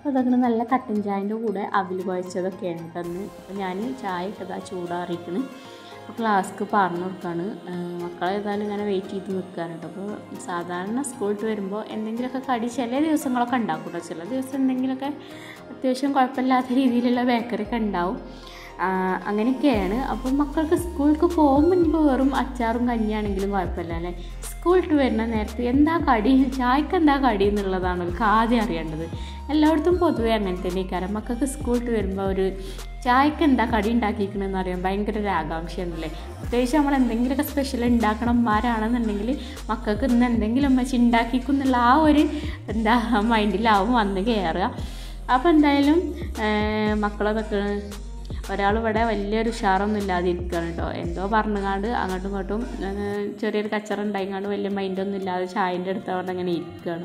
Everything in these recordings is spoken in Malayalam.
അപ്പോൾ അതൊക്കെ നല്ല കട്ടൻ ചായൻ്റെ കൂടെ അവിൽ കുഴച്ചതൊക്കെയാണ് തന്ന് അപ്പോൾ ഞാൻ ചായ ഇട്ടതാ ചൂടാറിയിക്കണ് അപ്പോൾ ക്ലാസ്ക്ക് പറഞ്ഞു കൊടുക്കുകയാണ് മക്കളെ ഏതായാലും ഇങ്ങനെ വെയിറ്റ് ചെയ്ത് നിൽക്കുകയാണ് കേട്ടോ അപ്പോൾ സാധാരണ സ്കൂളിൽ വരുമ്പോൾ എന്തെങ്കിലുമൊക്കെ കടി ചില ദിവസങ്ങളൊക്കെ ഉണ്ടാക്കും കേട്ടോ ചില ദിവസം എന്തെങ്കിലുമൊക്കെ അത്യാവശ്യം കുഴപ്പമില്ലാത്ത രീതിയിലുള്ള ബേക്കറി ഒക്കെ ഉണ്ടാവും ആ, അങ്ങനെയൊക്കെയാണ് അപ്പം മക്കൾക്ക് സ്കൂൾക്ക് പോകുമ്പോൾ ഇനിയിപ്പോൾ വെറും അച്ചാറും കഞ്ഞിയാണെങ്കിലും കുഴപ്പമില്ല അല്ലേ സ്കൂളിട്ട് വരുന്ന നേരത്ത് എന്താ കടി ചായക്ക് എന്താ കടി എന്നുള്ളതാണ് അവർക്ക് ആദ്യം അറിയേണ്ടത് എല്ലായിടത്തും പൊതുവേ അങ്ങനെ തന്നെ കാരണം മക്കൾക്ക് സ്കൂളിട്ട് വരുമ്പോൾ ഒരു ചായക്ക് എന്താ കടി ഉണ്ടാക്കിയിരിക്കണമെന്ന് അറിയാൻ ഭയങ്കര ഒരു ആകാംക്ഷയാണല്ലേ പ്രത്യേകിച്ച് നമ്മൾ എന്തെങ്കിലുമൊക്കെ സ്പെഷ്യൽ ഉണ്ടാക്കണമാരാണെന്നുണ്ടെങ്കിൽ മക്കൾക്ക് ഇന്ന് എന്തെങ്കിലും വെച്ച് ഉണ്ടാക്കിക്കും എന്നുള്ള ആ ഒരു എന്താ മൈൻഡിലാവും വന്ന് കയറുക അപ്പോൾ എന്തായാലും ഏഹ്, മക്കളതൊക്കെ ഒരാൾ ഇവിടെ വലിയൊരു ഉഷാറൊന്നും ഇല്ലാതെ ഇരിക്കുകയാണ് കേട്ടോ എന്തോ പറഞ്ഞുകാണ്ട് അങ്ങോട്ടും ഇങ്ങോട്ടും ഏഹ്, ചെറിയൊരു കച്ചറ ഉണ്ടായിക്കാണ്ട് വലിയ മൈൻഡൊന്നും ഇല്ലാതെ ചായൻ്റെ അടുത്ത് അവിടെ അങ്ങനെ ഇരിക്കുകയാണ്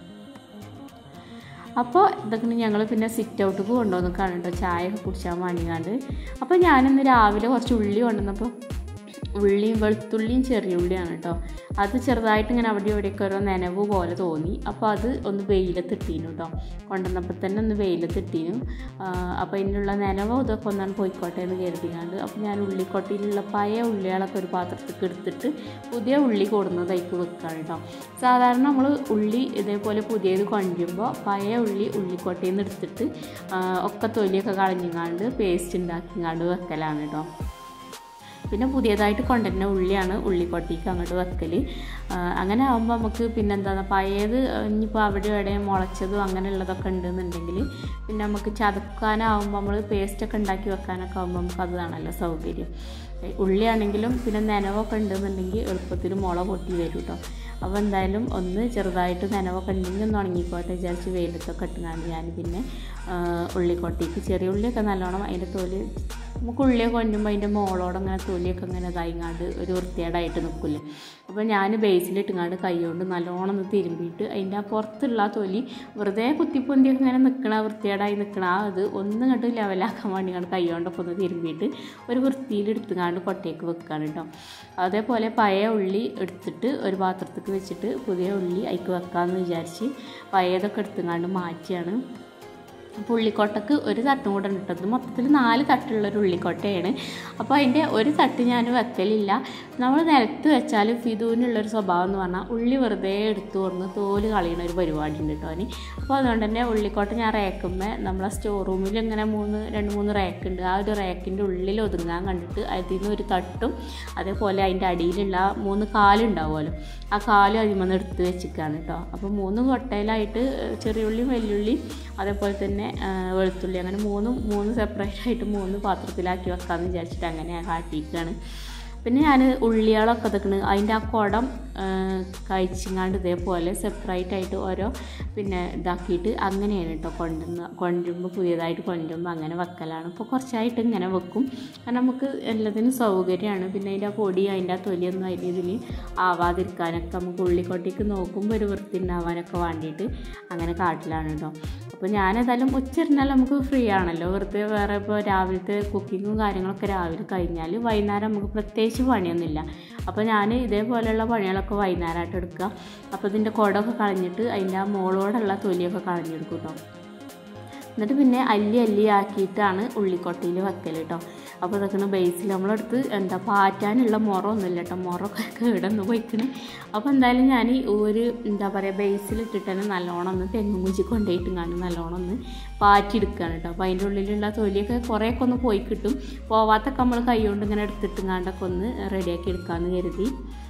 അപ്പോൾ ഇതൊക്കെ ഞങ്ങൾ പിന്നെ സിറ്റ് ഔട്ടിക്ക് കൊണ്ടുവന്ന് കേട്ടോ ചായ ഒക്കെ കുടിച്ചാൽ വേണ്ടിക്കാണ്ട് അപ്പോൾ ഞാനിന്ന് രാവിലെ കുറച്ച് ഉള്ളി കൊണ്ടുവന്നപ്പോൾ ഉള്ളിയും വെളുത്തുള്ളിയും ചെറിയ ഉള്ളിയാണ് കേട്ടോ അത് ചെറുതായിട്ട് ഇങ്ങനെ അവിടെ ഇവിടെയൊക്കെ ഓരോ നനവ് പോലെ തോന്നി അപ്പോൾ അത് ഒന്ന് വെയിലത്ത് ഇട്ടീനു കേട്ടോ കൊണ്ടുവന്നപ്പോൾ തന്നെ ഒന്ന് വെയിലത്ത് ഇട്ടീനു അപ്പോൾ ഇതിനുള്ള നനവോ ഇതൊക്കെ ഒന്നാണ് പോയിക്കോട്ടെ എന്ന് കരുതിക്കാണ്ട് അപ്പോൾ ഞാൻ ഉള്ളിക്കൊട്ടയിലുള്ള പഴയ ഉള്ളികളൊക്കെ ഒരു പാത്രത്തിൽ എടുത്തിട്ട് പുതിയ ഉള്ളി കൊടുന്നത് അതിക്ക് വെക്കുകയാണ് കേട്ടോ സാധാരണ നമ്മൾ ഉള്ളി ഇതേപോലെ പുതിയത് കൊണ്ടുവരുമ്പോൾ പഴയ ഉള്ളി ഉള്ളിക്കൊട്ടയിൽ നിന്ന് എടുത്തിട്ട് ആ, ഒക്കെ തൊലിയൊക്കെ കളഞ്ഞിങ്ങാണ്ട് പേസ്റ്റ് ഉണ്ടാക്കിങ്ങാണ്ട് വെക്കലാണ് കേട്ടോ പിന്നെ പുതിയതായിട്ട് കൊണ്ടുവരുന്ന ഉള്ളിയാണ് ഉള്ളിക്കൊട്ടിക്ക് അങ്ങോട്ട് വെക്കൽ അങ്ങനെ ആകുമ്പോൾ നമുക്ക് പിന്നെന്താ പഴയത് ഇനിയിപ്പോൾ അവിടെ ഇവിടെ മുളച്ചതും അങ്ങനെയുള്ളതൊക്കെ ഉണ്ടെന്നുണ്ടെങ്കിൽ പിന്നെ നമുക്ക് ചതക്കാനാവുമ്പോൾ നമ്മൾ പേസ്റ്റൊക്കെ ഉണ്ടാക്കി വെക്കാനൊക്കെ ആകുമ്പോൾ നമുക്ക് അതാണല്ലോ സൗകര്യം ഏ, ഉള്ളിയാണെങ്കിലും പിന്നെ നനവൊക്കെ ഉണ്ടെന്നുണ്ടെങ്കിൽ എളുപ്പത്തിൽ മുള പൊട്ടി വരും കേട്ടോ അപ്പോൾ എന്തായാലും ഒന്ന് ചെറുതായിട്ട് നനവൊക്കെ ഉണ്ടെങ്കിൽ ഒന്ന് ഉണങ്ങിക്കോട്ടെ വിചാരിച്ച് വെയിലത്തൊക്കെ ഇട്ടുകൊണ്ട് ഞാൻ പിന്നെ ആ, ഉള്ളിക്കൊട്ടിക്ക് ചെറിയ ഉള്ളിയൊക്കെ നല്ലോണം അതിൻ്റെ തൊലി നമുക്ക് ഉള്ളിയൊക്കെ കൊണ്ടുമ്പോൾ അതിൻ്റെ മോളോട് അങ്ങനെ തൊലിയൊക്കെ ഇങ്ങനെ ഇതായിങ്ങാണ്ട് ഒരു വൃത്തികേടായിട്ട് നിൽക്കില്ലേ അപ്പോൾ ഞാൻ ബേസിലിട്ടുങ്ങാണ്ട് കൈ കൊണ്ട് നല്ലോണം ഒന്ന് തിരുമ്പിയിട്ട് അതിൻ്റെ ആ പുറത്തുള്ള ആ തൊലി വെറുതെ കുത്തിപ്പൊന്തിയൊക്കെ ഇങ്ങനെ നിൽക്കണ വൃത്തികേടായി നിൽക്കണ ആ ഇത് ഒന്നും കണ്ട് ലെവലാക്കാൻ വേണ്ടിയാണ് കൈ കൊണ്ടൊക്കെ ഒന്ന് തിരുമ്പിയിട്ട് ഒരു വൃത്തിയിൽ എടുത്തുങ്ങാണ്ട് കൊട്ടയ്ക്ക് വെക്കുകയാണ് കേട്ടോ അതേപോലെ പഴയ ഉള്ളി എടുത്തിട്ട് ഒരു പാത്രത്തേക്ക് വെച്ചിട്ട് പുതിയ ഉള്ളി അതിക്ക് വെക്കാമെന്ന് വിചാരിച്ച് പഴയതൊക്കെ എടുത്തുങ്ങാണ്ട് മാറ്റിയാണ് അപ്പോൾ ഉള്ളിക്കൊട്ടക്ക് ഒരു തട്ടും കൂടെ ഉണ്ട് കേട്ടോ ഇത് മൊത്തത്തിൽ നാല് തട്ടുള്ളൊരു ഉള്ളിക്കൊട്ടയാണ് അപ്പോൾ അതിൻ്റെ ഒരു തട്ട് ഞാൻ വെക്കലില്ല നമ്മൾ നിലത്ത് വെച്ചാൽ ഫിദുവിനുള്ളൊരു സ്വഭാവം എന്ന് പറഞ്ഞാൽ ഉള്ളി വെറുതെ എടുത്തു കൊടുന്ന് തോല് കളയണ ഒരു പരിപാടി ഉണ്ട് കേട്ടോ അവന് അപ്പോൾ അതുകൊണ്ട് തന്നെ ഉള്ളിക്കൊട്ട ഞാൻ റേക്കുമ്പോൾ നമ്മളെ സ്റ്റോർ റൂമിൽ ഇങ്ങനെ മൂന്ന് രണ്ട് മൂന്ന് റാക്ക് ഉണ്ട് ആ ഒരു റാക്കിൻ്റെ ഉള്ളിൽ ഒതുങ്ങാൻ കണ്ടിട്ട് അതിൽ നിന്ന് ഒരു തട്ടും അതേപോലെ അതിൻ്റെ അടിയിലുള്ള ആ മൂന്ന് കാലുണ്ടാവുമല്ലോ ആ കാലും അതിൽ നിന്ന് എടുത്ത് വെച്ചിക്കാണ് കേട്ടോ അപ്പോൾ മൂന്ന് കൊട്ടയിലായിട്ട് ചെറിയുള്ളിയും വെല്ലുള്ളിയും അതേപോലെ തന്നെ ആ, വെളുത്തുള്ളി അങ്ങനെ മൂന്നും മൂന്ന് സെപ്പറേറ്റ് ആയിട്ട് മൂന്ന് പാത്രത്തിലാക്കി വെക്കാമെന്ന് വിചാരിച്ചിട്ട് അങ്ങനെ കാട്ടിയിരിക്കുകയാണ് പിന്നെ ഞാൻ ഉള്ളികളൊക്കെ ഇതൊക്കെ അതിൻ്റെ ആ കുടം കഴിച്ചിങ്ങാണ്ട് ഇതേപോലെ സെപ്പറേറ്റ് ആയിട്ട് ഓരോ പിന്നെ ഇതാക്കിയിട്ട് അങ്ങനെയാണ് കേട്ടോ കൊണ്ടുവന്ന് കൊണ്ടുവരുമ്പോൾ പുതിയതായിട്ട് കൊണ്ടുവരുമ്പോൾ അങ്ങനെ വെക്കലാണ് ഇപ്പോൾ കുറച്ചായിട്ട് ഇങ്ങനെ വെക്കും കാരണം നമുക്ക് എല്ലാത്തിനും സൗകര്യമാണ് പിന്നെ അതിൻ്റെ ആ പൊടി അതിൻ്റെ ആ തൊലിയൊന്നും അതിൻ്റെ ഇതിൽ ആവാതിരിക്കാനൊക്കെ നമുക്ക് ഉള്ളിക്കൊട്ടിക്ക് നോക്കുമ്പോൾ ഒരു വൃത്തി ഉണ്ടാവാനൊക്കെ വേണ്ടിയിട്ട് അങ്ങനെ കാട്ടിലാണ് കേട്ടോ അപ്പോൾ ഞാനേതായാലും ഉച്ചരിഞ്ഞാൽ നമുക്ക് ഫ്രീ ആണല്ലോ വെറുതെ വേറെ ഇപ്പോൾ രാവിലത്തെ കുക്കിങ്ങും കാര്യങ്ങളൊക്കെ രാവിലെ കഴിഞ്ഞാൽ വൈകുന്നേരം നമുക്ക് പ്രത്യേകിച്ച് പണിയൊന്നുമില്ല അപ്പോൾ ഞാൻ ഇതേപോലെയുള്ള പണികളൊക്കെ വൈകുന്നേരമായിട്ട് എടുക്കുക അപ്പോൾ ഇതിൻ്റെ കുടമൊക്കെ കളഞ്ഞിട്ട് അതിൻ്റെ ആ മോളോടുള്ള തൊലിയൊക്കെ കളഞ്ഞെടുക്കും കേട്ടോ എന്നിട്ട് പിന്നെ അല്ലി അല്ലി ആക്കിയിട്ടാണ് ഉള്ളിക്കൊട്ടയിൽ വെക്കൽ കേട്ടോ അപ്പോൾ ഇതൊക്കെ ബേസിൽ നമ്മളടുത്ത് എന്താ പാറ്റാനുള്ള മുറമൊന്നുമില്ല കേട്ടോ മുറമൊക്കെ കേടന്ന് പോയിക്കണേ അപ്പോൾ എന്തായാലും ഞാൻ ഈ ഒരു എന്താ പറയുക ബേസിലിട്ടിട്ട് തന്നെ നല്ലോണം ഒന്ന് തെങ്ങും കുഞ്ചി കൊണ്ടുപോയിട്ടും കാണും നല്ലോണം ഒന്ന് പാറ്റിയെടുക്കുകയാണ് കേട്ടോ അപ്പോൾ അതിൻ്റെ ഉള്ളിലുള്ള തൊലിയൊക്കെ കുറേയൊക്കെ ഒന്ന് പോയി കിട്ടും പോവാത്തൊക്കെ നമ്മൾ കൈ കൊണ്ട് ഇങ്ങനെ എടുത്തിട്ടും കണ്ടൊക്കെ ഒന്ന് റെഡിയാക്കി എടുക്കാമെന്ന് കരുതി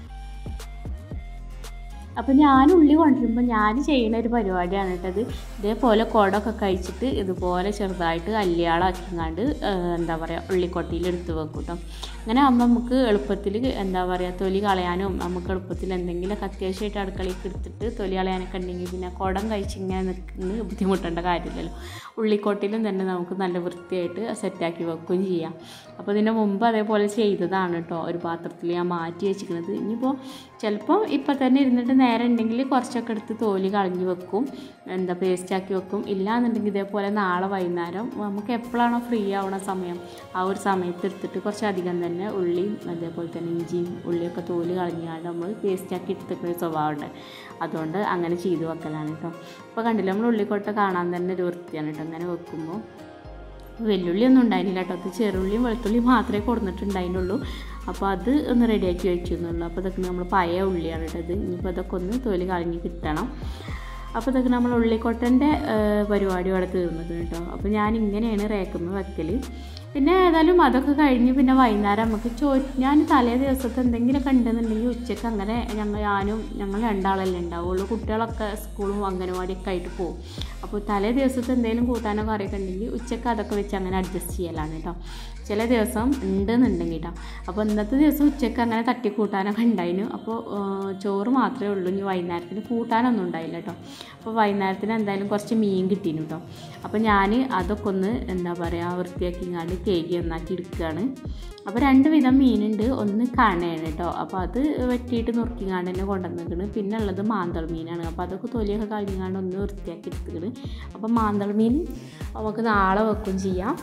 അപ്പോൾ ഞാൻ ഉള്ളി കൊണ്ടുവരുമ്പോൾ ഞാൻ ചെയ്യുന്ന ഒരു പരിപാടിയാണ് കേട്ടത് ഇതേപോലെ കുടമൊക്കെ കഴിച്ചിട്ട് ഇതുപോലെ ചെറുതായിട്ട് അല്ലിയാളാക്കിങ്ങാണ്ട് എന്താ പറയുക ഉള്ളിക്കൊട്ടിയിൽ എടുത്ത് വെക്കും കേട്ടോ അങ്ങനെ ആകുമ്പോൾ നമുക്ക് എളുപ്പത്തിൽ എന്താ പറയുക തൊലി കളയാനും നമുക്ക് എളുപ്പത്തിൽ എന്തെങ്കിലുമൊക്കെ അത്യാവശ്യമായിട്ട് അടുക്കളയ്ക്ക് എടുത്തിട്ട് തൊലി കളയാനൊക്കെ ഉണ്ടെങ്കിൽ പിന്നെ കുടം കഴിച്ചിങ്ങനെ നിൽക്കുന്ന ബുദ്ധിമുട്ടേണ്ട കാര്യമില്ലല്ലോ ഉള്ളിക്കൊട്ടിലും തന്നെ നമുക്ക് നല്ല വൃത്തിയായിട്ട് സെറ്റാക്കി വെക്കുകയും ചെയ്യാം അപ്പോൾ ഇതിൻ്റെ മുമ്പ് അതേപോലെ ചെയ്തതാണ് കേട്ടോ ഒരു പാത്രത്തിൽ ഞാൻ മാറ്റി വെച്ചിരിക്കുന്നത് ഇനിയിപ്പോൾ ചിലപ്പോൾ ഇപ്പം തന്നെ ഇരുന്നിട്ട് നേരം ഉണ്ടെങ്കിൽ കുറച്ചൊക്കെ എടുത്ത് തോല് കളഞ്ഞ് വെക്കും എന്താ പേസ്റ്റാക്കി വെക്കും ഇല്ലാന്നുണ്ടെങ്കിൽ ഇതേപോലെ നാളെ വൈകുന്നേരം നമുക്ക് എപ്പോഴാണോ ഫ്രീ ആവണ സമയം ആ ഒരു സമയത്ത് എടുത്തിട്ട് കുറച്ചധികം തന്നെ ഉള്ളിയും അതേപോലെ തന്നെ ഇഞ്ചിയും ഉള്ളിയൊക്കെ തോല് കളഞ്ഞാണ്ട് നമ്മൾ പേസ്റ്റാക്കി എടുത്തിട്ടൊരു സ്വഭാവമുണ്ട് അതുകൊണ്ട് അങ്ങനെ ചെയ്ത് വെക്കലാണ് കേട്ടോ അപ്പോൾ കണ്ടില്ല നമ്മൾ ഉള്ളിക്കൊട്ട കാണാൻ തന്നെ ഒരു വൃത്തിയാണ് കേട്ടോ അങ്ങനെ വെക്കുമ്പോൾ വെല്ലുള്ളി ഒന്നും ഉണ്ടായിരുന്നില്ല കേട്ടോ അത് ചെറുള്ളിയും വെളുത്തുള്ളിയും മാത്രമേ കൊടുത്തിട്ടുണ്ടായിരുന്നുള്ളൂ അപ്പോൾ അത് ഒന്ന് റെഡിയാക്കി വെച്ചു എന്നുള്ളൂ അപ്പോൾ ഇതൊക്കെ നമ്മൾ പഴയ ഉള്ളിയാണ് കേട്ടോ ഇത് ഇനിയിപ്പോൾ അതൊക്കെ ഒന്ന് തൊലി കളഞ്ഞ് കിട്ടണം അപ്പോൾ ഇതൊക്കെ നമ്മൾ ഉള്ളിക്കൊട്ടൻ്റെ പരിപാടി അവിടെ തീർന്നത് കേട്ടോ അപ്പോൾ ഞാൻ ഇങ്ങനെയാണ് റേക്കുമ്പോൾ വെക്കൽ പിന്നെ ഏതായാലും അതൊക്കെ കഴിഞ്ഞ് പിന്നെ വൈകുന്നേരം നമുക്ക് ചോ ഞാൻ തലേ ദിവസത്തെ എന്തെങ്കിലുമൊക്കെ ഉണ്ടെന്നുണ്ടെങ്കിൽ ഉച്ചയ്ക്ക് അങ്ങനെ ഞങ്ങൾ ഞാനും ഞങ്ങൾ രണ്ടാളല്ലേ ഉണ്ടാവുള്ളൂ കുട്ടികളൊക്കെ സ്കൂളും അംഗനവാടിയൊക്കെ ആയിട്ട് പോകും അപ്പോൾ തലേ ദിവസത്തെ എന്തെങ്കിലും കൂട്ടാനോ കറിയൊക്കെ ഉണ്ടെങ്കിൽ ഉച്ചയ്ക്ക് അതൊക്കെ വെച്ച് അങ്ങനെ അഡ്ജസ്റ്റ് ചെയ്യലാണ് കേട്ടോ ചില ദിവസം ഉണ്ടെന്നുണ്ടെങ്കിൽ കേട്ടോ അപ്പോൾ ഇന്നത്തെ ദിവസം ഉച്ചയ്ക്ക് അങ്ങനെ തട്ടിക്കൂട്ടാനൊക്കെ ഉണ്ടായിരുന്നു അപ്പോൾ ചോറ് മാത്രമേ ഉള്ളൂ ഇനി വൈകുന്നേരത്തിന് കൂട്ടാനൊന്നും ഉണ്ടായില്ല കേട്ടോ അപ്പോൾ വൈകുന്നേരത്തിന് എന്തായാലും കുറച്ച് മീൻ കിട്ടീനു കേട്ടോ അപ്പോൾ ഞാൻ അതൊക്കെ ഒന്ന് എന്താ പറയുക വൃത്തിയാക്കിങ്ങാണ്ട് കേക്ക് ഒന്നാക്കി എടുക്കുകയാണ് അപ്പോൾ രണ്ട് വിധം മീനുണ്ട് ഒന്ന് കണയാണ് കേട്ടോ അപ്പോൾ അത് വെട്ടിയിട്ട് നുറുക്കിങ്ങാണ്ട് തന്നെ കൊണ്ടുവന്നിരിക്കണ് പിന്നെ ഉള്ളത് മാന്തൾ മീനാണ് അപ്പോൾ അതൊക്കെ തൊലിയൊക്കെ കളഞ്ഞാണ്ട് ഒന്ന് വൃത്തിയാക്കി എടുത്തിക്കണ് അപ്പോൾ മാന്തൾ മീൻ നമുക്ക് നാളെ വെക്കും ചെയ്യാം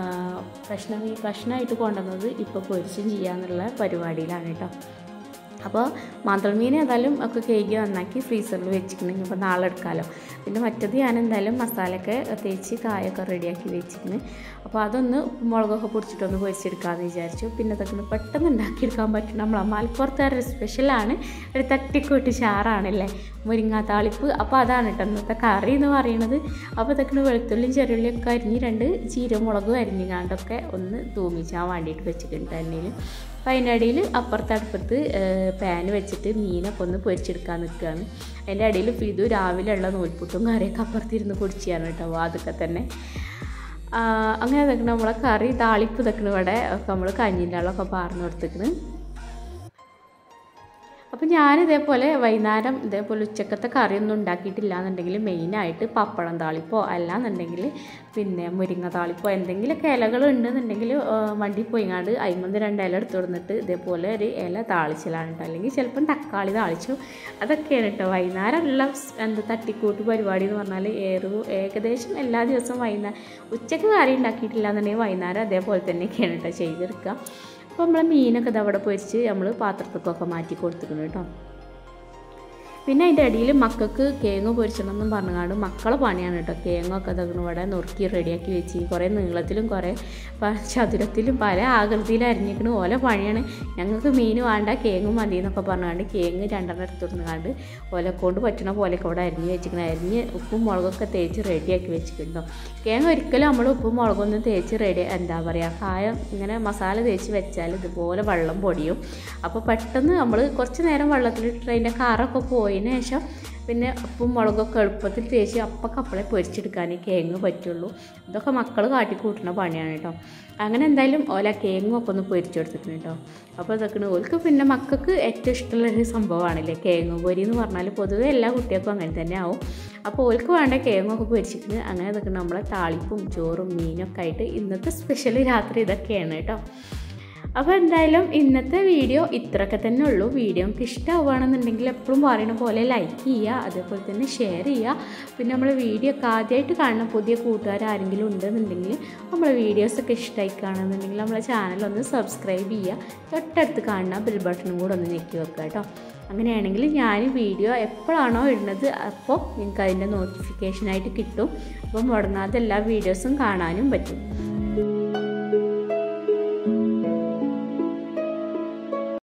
പ്രശ്നം ഈ പ്രശ്നമായിട്ട് കൊണ്ടുവന്നത് ഇപ്പോൾ പൊരിച്ചും ചെയ്യാന്നുള്ള പരിപാടിയിലാണ് കേട്ടോ അപ്പോൾ മാന്തൾ മീൻ ഏതായാലും ഒക്കെ കേക്ക് നന്നാക്കി ഫ്രീസറിൽ വെച്ചിരിക്കണം ഇപ്പോൾ നാളെ എടുക്കാമല്ലോ പിന്നെ മറ്റത് ഞാൻ എന്തായാലും മസാലയൊക്കെ തേച്ച് കായൊക്കെ റെഡിയാക്കി വെച്ചിരിക്കുന്നു അപ്പോൾ അതൊന്ന് മുളകൊക്കെ പൊടിച്ചിട്ടൊന്ന് പൊരിച്ചെടുക്കാമെന്ന് വിചാരിച്ചു പിന്നെ അതൊക്കെ ഒന്ന് പെട്ടെന്ന് ഉണ്ടാക്കിയെടുക്കാൻ പറ്റും നമ്മൾ മലപ്പുറത്തുകാരുടെ സ്പെഷ്യലാണ് ഒരു തട്ടിക്കൂട്ടി ചാറാണല്ലേ മുരിങ്ങാ താളിപ്പ് അപ്പോൾ അതാണ് കേട്ടോ ഇന്നത്തെ കറി എന്ന് പറയുന്നത് അപ്പോൾ ഇതൊക്കെ വെളുത്തുള്ളിയും ചെറുള്ളിയൊക്കെ അരിഞ്ഞ് രണ്ട് ചീരമുളകും അരിഞ്ഞുകാണ്ടൊക്കെ ഒന്ന് തൂമിച്ചാൻ വേണ്ടിയിട്ട് വെച്ചിട്ടുണ്ട് എണ്ണയിൽ അപ്പോൾ അതിൻ്റെ അപ്പുറത്ത് അടുപ്പത്ത് പാൻ വെച്ചിട്ട് മീനൊക്കെ ഒന്ന് പൊരിച്ചെടുക്കാൻ നിൽക്കുകയാണ് അതിൻ്റെ ഇടയിൽ ഫിദു രാവിലെ ഉള്ള നൂൽപുട്ടും കറിയൊക്കെ അപ്പുറത്തിരുന്ന് കുടിച്ചാണ് കേട്ടോ അതൊക്കെ തന്നെ അങ്ങനെ ഇതൊക്കെ നമ്മളെ കറി താളിപ്പ് ഇതൊക്കെ ഇവിടെ ഒക്കെ നമ്മൾ കഞ്ഞിൻ്റെ ആളൊക്കെ പാർന്ന് കൊടുത്തിക്കണ് അപ്പോൾ ഞാൻ ഇതേപോലെ വൈകുന്നേരം ഇതേപോലെ ഉച്ചക്കത്തെ കറിയൊന്നും ഉണ്ടാക്കിയിട്ടില്ല എന്നുണ്ടെങ്കിൽ മെയിനായിട്ട് പപ്പടം താളിപ്പോ അല്ലാന്നുണ്ടെങ്കിൽ പിന്നെ മുരിങ്ങ താളിപ്പോ എന്തെങ്കിലുമൊക്കെ ഇലകൾ ഉണ്ടെന്നുണ്ടെങ്കിൽ വണ്ടി പോയിങ്ങാണ്ട് അയിമന്ന് രണ്ട് ഇല എടുത്ത് കൊടുത്തിട്ട് ഇതേപോലെ ഒരു ഇല താളിച്ചിലാണ് കേട്ടോ അല്ലെങ്കിൽ ചിലപ്പം തക്കാളി താളിച്ചു അതൊക്കെയാണ് കേട്ടോ വൈകുന്നേരമുള്ള എന്താ തട്ടിക്കൂട്ട് പരിപാടി എന്ന് പറഞ്ഞാൽ ഏറു ഏകദേശം എല്ലാ ദിവസവും വൈകുന്നേരം ഉച്ചക്ക് കറി ഉണ്ടാക്കിയിട്ടില്ല എന്നുണ്ടെങ്കിൽ വൈകുന്നേരം അതേപോലെ തന്നെയൊക്കെയാണ് കേട്ടോ ചെയ്തെടുക്കുക അപ്പോൾ നമ്മൾ മീനൊക്കെ ഇതവിടെ പൊരിച്ച് നമ്മൾ പാത്രത്തേക്കൊക്കെ മാറ്റി കൊടുത്തിട്ടുണ്ട് കേട്ടോ പിന്നെ അതിൻ്റെ ഇടയിൽ മക്കൾക്ക് കേങ്ങ് പൊരിച്ചണമെന്നും പറഞ്ഞുകൊണ്ട് മക്കളെ പണിയാണ് കേട്ടോ കേങ്ങൊക്കെ ഇതൊക്കെ ഇവിടെ നുറുക്കി റെഡിയാക്കി വെച്ച് കുറേ നീളത്തിലും കുറേ ചതുരത്തിലും പല ആകൃതിയിൽ അരിഞ്ഞിരിക്കണ ഓല പണിയാണ് ഞങ്ങൾക്ക് മീൻ വേണ്ട കേങ്ങ് മതി എന്നൊക്കെ പറഞ്ഞുകൊണ്ട് കേങ്ങ് രണ്ടെണ്ണം എടുത്തിരുന്നുകൊണ്ട് ഓല കൊണ്ട് പറ്റണ പോലെയൊക്കെ ഇവിടെ അരിഞ്ഞ് വെച്ചിരിക്കണം അരിഞ്ഞ് ഉപ്പും മുളകൊക്കെ തേച്ച് റെഡിയാക്കി വെച്ചിട്ടുണ്ടോ കേങ്ങ് ഒരിക്കലും നമ്മൾ ഉപ്പും മുളകൊന്നും തേച്ച് റെഡി എന്താ പറയുക കായം ഇങ്ങനെ മസാല തേച്ച് വെച്ചാൽ ഇതുപോലെ വെള്ളം പൊടിയും അപ്പോൾ പെട്ടെന്ന് നമ്മൾ കുറച്ച് നേരം വെള്ളത്തിലിട്ട് അതിൻ്റെ കറൊക്കെ പോയതിന് ശേഷം പിന്നെ ഉപ്പും മുളകൊക്കെ എളുപ്പത്തിൽ തേച്ച് അപ്പക്കപ്പളെ പൊരിച്ചെടുക്കാനേ കേങ്ങ് പറ്റുള്ളൂ ഇതൊക്കെ മക്കൾ കാട്ടിക്കൂട്ടുന്ന പണിയാണ് കേട്ടോ അങ്ങനെ എന്തായാലും ഓല കേങ്ങൊക്കെ ഒന്ന് പൊരിച്ചെടുത്തിട്ടുണ്ട് കേട്ടോ അപ്പോൾ ഇതൊക്കെ ഓൽക്ക് പിന്നെ മക്കൾക്ക് ഏറ്റവും ഇഷ്ടമുള്ളൊരു സംഭവമാണല്ലേ കേങ്ങ് പൊരി എന്ന് പറഞ്ഞാൽ പൊതുവേ എല്ലാ കുട്ടികൾക്കും അങ്ങനെ തന്നെ ആവും അപ്പോൾ ഓൽക്ക് വേണ്ട കേങ്ങൊക്കെ പൊരിച്ചിട്ട് അങ്ങനെ ഇതൊക്കെ നമ്മളെ താളിപ്പും ചോറും മീനൊക്കെ ആയിട്ട് ഇന്നത്തെ സ്പെഷ്യൽ രാത്രി ഇതൊക്കെയാണ് കേട്ടോ അപ്പോൾ എന്തായാലും ഇന്നത്തെ വീഡിയോ ഇത്രയൊക്കെ തന്നെ ഉള്ളൂ വീഡിയോ നമുക്ക് ഇഷ്ടമാവുകയാണെന്നുണ്ടെങ്കിൽ എപ്പോഴും പറയുന്ന പോലെ ലൈക്ക് ചെയ്യുക അതേപോലെ തന്നെ ഷെയർ ചെയ്യുക പിന്നെ നമ്മൾ വീഡിയോ ഒക്കെ ആദ്യമായിട്ട് കാണുന്ന പുതിയ കൂട്ടുകാർ ആരെങ്കിലും ഉണ്ടെന്നുണ്ടെങ്കിൽ നമ്മളെ വീഡിയോസൊക്കെ ഇഷ്ടമായി കാണുന്നുണ്ടെങ്കിൽ നമ്മളെ ചാനലൊന്ന് സബ്സ്ക്രൈബ് ചെയ്യുക തൊട്ടടുത്ത് കാണുന്ന ബെൽ ബട്ടണും കൂടെ ഒന്ന് ഞെക്കി വെക്കുക കേട്ടോ അങ്ങനെയാണെങ്കിൽ ഞാൻ വീഡിയോ എപ്പോഴാണോ ഇടുന്നത് അപ്പോൾ നിങ്ങൾക്ക് അതിൻ്റെ നോട്ടിഫിക്കേഷനായിട്ട് കിട്ടും അപ്പോൾ മുടങ്ങാതെ എല്ലാ വീഡിയോസും കാണാനും പറ്റും